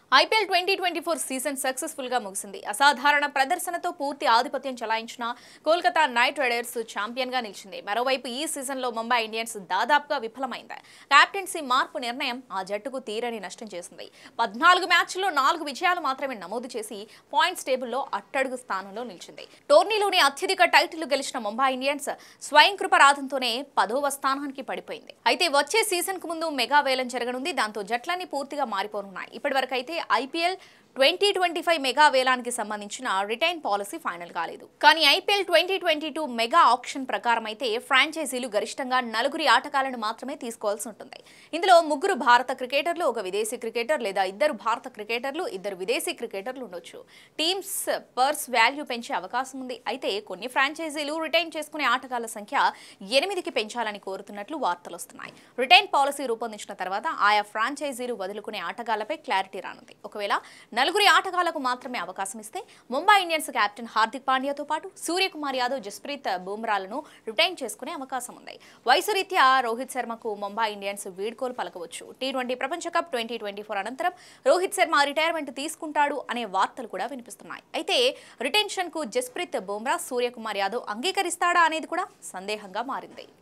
IPL twenty twenty four season successful గా ముగిసింది అసాధారణ ప్రదర్శనతో పూర్తి ఆధిపత్యం చెలాయించిన కోల్కతా నైట్ రైడర్స్ ఛాంపియన్ గా నిలిచింది మరోవైపు ఈ సీజన్ లో ముంబై ఇండియన్స్ దాదాపుగా విఫలమైంది కెప్టెన్సీ మార్పు నిర్ణయం ఆ జట్టుకు తీరని నష్టం చేసింది పద్నాలుగు మ్యాచ్ల్లో నాలుగు విజయాలు మాత్రమే నమోదు చేసి పాయింట్స్ టేబుల్లో అట్టడుగు స్థానంలో నిలిచింది టోర్నీలోని అత్యధిక టైటిల్ గెలిచిన ముంబై ఇండియన్స్ స్వయం కృపరాధంతోనే పదవ స్థానానికి పడిపోయింది అయితే వచ్చే సీజన్ కు ముందు మెగా వేలం జరగనుంది దాంతో జట్లన్నీ పూర్తిగా మారిపోనున్నాయి ఇప్పటివరకు అయితే IPL twenty twenty five mega వేలానికి సంబంధించిన రిటైన్ పాలసీ ఫైనల్ కాలేదు కానీ IPL twenty twenty two mega option ప్రకారం అయితే ఫ్రాంచైజీలు గరిష్టంగా నలుగురి ఆటగాళ్లను మాత్రమే తీసుకోవాల్సి ఉంటుంది ఇందులో ముగ్గురు భారత క్రికెటర్లు ఒక విదేశీ క్రికెటర్ లేదా ఇద్దరు భారత క్రికెటర్లు ఇద్దరు విదేశీ క్రికెటర్లు ఉండొచ్చు టీమ్స్ పర్స్ వాల్యూ పెంచే అవకాశం ఉంది అయితే కొన్ని ఫ్రాంచైజీలు రిటైన్ చేసుకునే ఆటగాళ్ల సంఖ్య ఎనిమిదికి పెంచాలని కోరుతున్నట్లు వార్తలు వస్తున్నాయి రిటైన్ పాలసీ రూపొందించిన తర్వాత ఆయా ఫ్రాంచైజీలు వదులుకునే ఆటగాళ్లపై క్లారిటీ రానుంది ఒకవేళ నలుగురి ఆటగాళ్లకు మాత్రమే అవకాశం ఇస్తే ముంబై ఇండియన్స్ కెప్టెన్ హార్దిక్ పాండ్యాతో పాటు సూర్యకుమార్ యాదవ్ జస్ప్రీత్ బుమ్రాలను రిటైన్ చేసుకునే అవకాశం ఉంది వయసు రీత్యా రోహిత్ శర్మకు ముంబై ఇండియన్స్ వీడ్కోలు పలకవచ్చు టీ ట్వంటీ ప్రపంచ కప్ ట్వంటీ ట్వంటీ ఫోర్ అనంతరం రోహిత్ శర్మ రిటైర్మెంట్ తీసుకుంటాడు అనే వార్తలు కూడా వినిపిస్తున్నాయి అయితే రిటెన్షన్ కు జస్ప్రీత్ బుమ్రా సూర్యకుమార్ యాదవ్ అంగీకరిస్తాడా అనేది కూడా సందేహంగా మారింది